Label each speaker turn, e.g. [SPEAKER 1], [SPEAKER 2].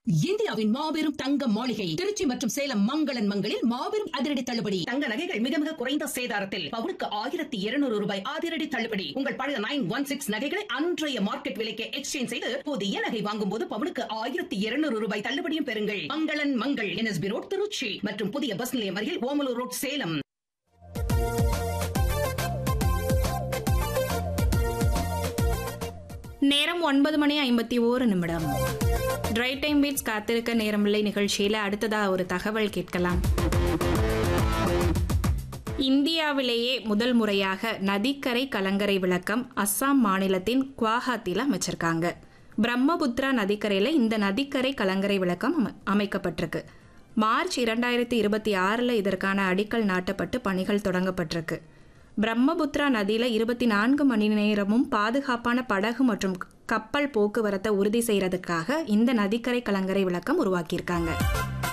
[SPEAKER 1] இந்தியாவின் மாபெரும் தங்க மாளிகை திருச்சி மற்றும் சேலம் மங்களன் மங்களில் மாபெரும் அதிரடி தள்ளுபடி தங்க நகைகள் மிக மிக குறைந்த சேதாரத்தில் பவுனுக்கு ஆயிரத்தி இருநூறு ரூபாய் அதிரடி தள்ளுபடி உங்கள் பழைய நைன் ஒன் சிக்ஸ் நகைகளை அன்றைய மார்க்கெட் விலைக்கு எக்ஸ்சேஞ்ச் செய்து புதிய நகை வாங்கும் போது பவுனுக்கு ஆயிரத்தி இருநூறு ரூபாய் தள்ளுபடியும் பெறுங்கள் மங்களன் மங்கள் என்எஸ்பி ரோட் திருச்சி மற்றும் புதிய பஸ் நிலையம் அருகில் ஓமலூர் ரோட் சேலம்
[SPEAKER 2] நேரம் ஒன்பது மணி ஐம்பத்தி ஓரு நிமிடம் ட்ரை டைம் பீட்ஸ் காத்திருக்க நேரமில்லை நிகழ்ச்சியில் அடுத்ததா ஒரு தகவல் கேட்கலாம் இந்தியாவிலேயே முதல் முறையாக நதிக்கரை கலங்கரை விளக்கம் அஸ்ஸாம் மாநிலத்தின் குவாஹாத்தியில் அமைச்சிருக்காங்க பிரம்மபுத்திரா நதிக்கரையில் இந்த நதிக்கரை கலங்கரை விளக்கம் அம- அமைக்கப்பட்டிருக்கு மார்ச் இரண்டாயிரத்தி இருபத்தி ஆறில் இதற்கான அடிக்கல் நாட்டப்பட்டு பணிகள் தொடங்கப்பட்டிருக்கு பிரம்மபுத்திரா நதியில் இருபத்தி நான்கு மணி நேரமும் பாதுகாப்பான படகு மற்றும் கப்பல் போக்குவரத்தை உறுதி செய்யறதுக்காக இந்த நதிக்கரை கலங்கரை விளக்கம் உருவாக்கியிருக்காங்க